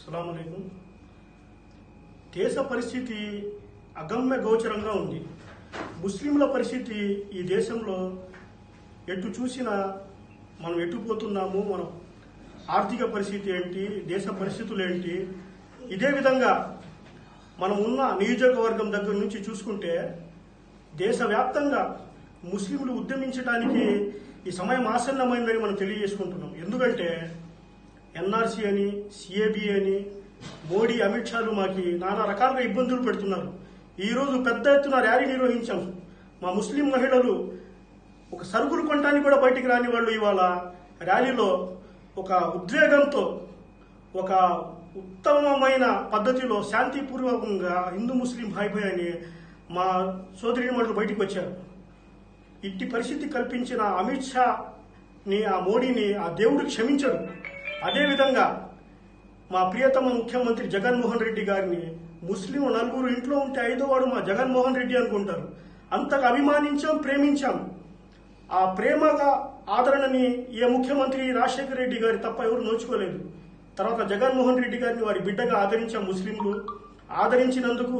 అస్సలం అయికం దేశ పరిస్థితి అగమ్య గోచరంగా ఉంది ముస్లింల పరిస్థితి ఈ దేశంలో ఎటు చూసినా మనం ఎటు పోతున్నాము మనం ఆర్థిక పరిస్థితి ఏంటి దేశ పరిస్థితులు ఏంటి ఇదే విధంగా మనం ఉన్న నియోజకవర్గం దగ్గర నుంచి చూసుకుంటే దేశవ్యాప్తంగా ముస్లింలు ఉద్యమించడానికి ఈ సమయం ఆసన్నమైందని మనం తెలియజేసుకుంటున్నాం ఎందుకంటే ఎన్ఆర్సీ అని సిఏబి అని మోడీ అమిత్ షాలు మాకి నానా రకాలుగా ఇబ్బందులు పెడుతున్నారు ఈ రోజు పెద్ద ఎత్తున ర్యాలీ నిర్వహించాం మా ముస్లిం మహిళలు ఒక సరుకులు కొనడానికి కూడా బయటికి రాని వాళ్ళు ఇవాళ ర్యాలీలో ఒక ఉద్వేగంతో ఒక ఉత్తమమైన పద్ధతిలో శాంతిపూర్వకంగా హిందూ ముస్లిం భాయ్ భాయ్ అని మా సోదరి మనులు బయటికి వచ్చారు ఇట్టి పరిస్థితి కల్పించిన అమిత్ షాని ఆ మోడీని ఆ దేవుడు క్షమించడు అదేవిధంగా మా ప్రియతమ ముఖ్యమంత్రి జగన్మోహన్ రెడ్డి గారిని ముస్లిం నలుగురు ఇంట్లో ఉంటే ఐదో వాడు మా జగన్మోహన్ రెడ్డి అనుకుంటారు అంతగా అభిమానించాం ప్రేమించాం ఆ ప్రేమగా ఆదరణని ఏ ముఖ్యమంత్రి రాజశేఖర రెడ్డి గారి తప్ప ఎవరు నోచుకోలేదు తర్వాత జగన్మోహన్ రెడ్డి గారిని వారి బిడ్డగా ఆదరించాం ముస్లింలు ఆదరించినందుకు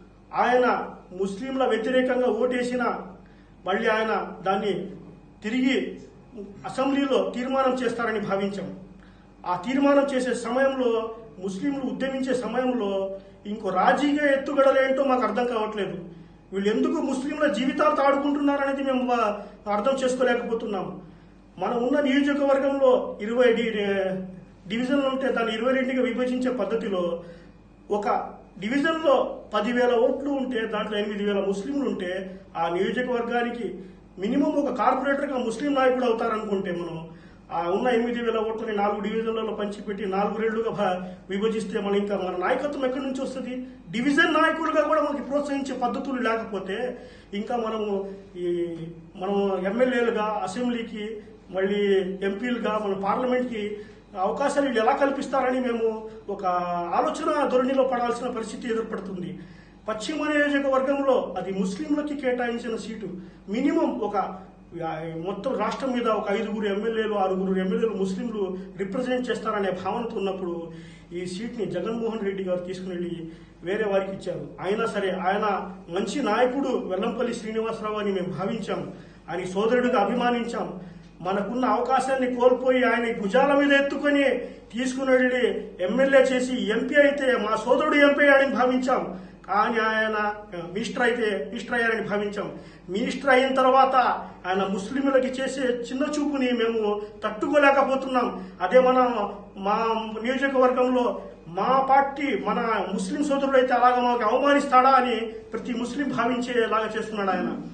ఆయన ముస్లింల వ్యతిరేకంగా ఓటేసిన మళ్ళీ ఆయన దాన్ని తిరిగి అసెంబ్లీలో తీర్మానం చేస్తారని భావించాం ఆ తీర్మానం చేసే సమయంలో ముస్లింలు ఉద్యమించే సమయంలో ఇంకో రాజీగా ఎత్తుగడలేంటో మాకు అర్థం కావట్లేదు వీళ్ళు ఎందుకు ముస్లింల జీవితాలతో ఆడుకుంటున్నారనేది మేము వా- అర్థం చేసుకోలేకపోతున్నాం మనం ఉన్న నియోజకవర్గంలో ఇరవై డి డివిజన్లు ఉంటే దాన్ని ఇరవై రెండుగా విభజించే పద్ధతిలో ఒక డివిజన్లో పదివేల ఓట్లు ఉంటే దాంట్లో ఎనిమిది వేల ముస్లింలు ఉంటే ఆ నియోజకవర్గానికి మినిమం ఒక కార్పొరేటర్గా ముస్లిం నాయకుడు అవుతారనుకుంటే మనం ఆ ఉన్న ఎనిమిది వేల ఓట్లని నాలుగు డివిజన్లలో పంచిపెట్టి నాలుగు రెళ్లుగా భా- విభజిస్తే మనం ఇంకా మన నాయకత్వం ఎక్కడి నుంచి వస్తుంది డివిజన్ నాయకులుగా కూడా మనకి ప్రోత్సహించే పద్ధతులు లేకపోతే ఇంకా మనము ఈ మనం ఎమ్మెల్యేలుగా అసెంబ్లీకి మళ్ళీ ఎంపీలుగా మన పార్లమెంట్కి అవకాశాలు వీళ్ళు ఎలా కల్పిస్తారని మేము ఒక ఆలోచన ధోరణిలో పడాల్సిన పరిస్థితి ఎదుర్పడుతుంది పశ్చిమ నియోజకవర్గంలో అది ముస్లింలకి కేటాయించిన సీటు మినిమం ఒక ఆ, మొత్తం రాష్ట్రం మీద ఒక ఐదుగురు ఎమ్మెల్యేలు ఆరుగురు ఎమ్మెల్యేలు ముస్లింలు రిప్రజెంట్ చేస్తారనే భావనతో ఉన్నప్పుడు ఈ సీట్ని జగన్మోహన్ రెడ్డి గారు తీసుకుని వెళ్ళి వేరే వారికి ఇచ్చారు అయినా సరే ఆయన మంచి నాయకుడు వెల్లంపల్లి శ్రీనివాసరావు అని మేము భావించాం ఆయన సోదరుడిగా అభిమానించాం మనకున్న అవకాశాన్ని కోల్పోయి ఆయన భుజాల మీద ఎత్తుకొని తీసుకుని వెళ్ళి ఎమ్మెల్యే చేసి ఎంపీ అయితే మా సోదరుడు ఎంపీ అని భావించాం కానీ ఆయన మినిస్టర్ అయితే మినిస్టర్ అయ్యారని భావించాం మినిస్టర్ అయిన తర్వాత ఆయన ముస్లింలకి చేసే చిన్న చూపుని మేము తట్టుకోలేకపోతున్నాం అదే మన మా నియోజకవర్గంలో మా పార్టీ మన ముస్లిం సోదరుడు అయితే అలాగ మాకు అవమానిస్తాడా అని ప్రతి ముస్లిం భావించేలాగా చేస్తున్నాడు ఆయన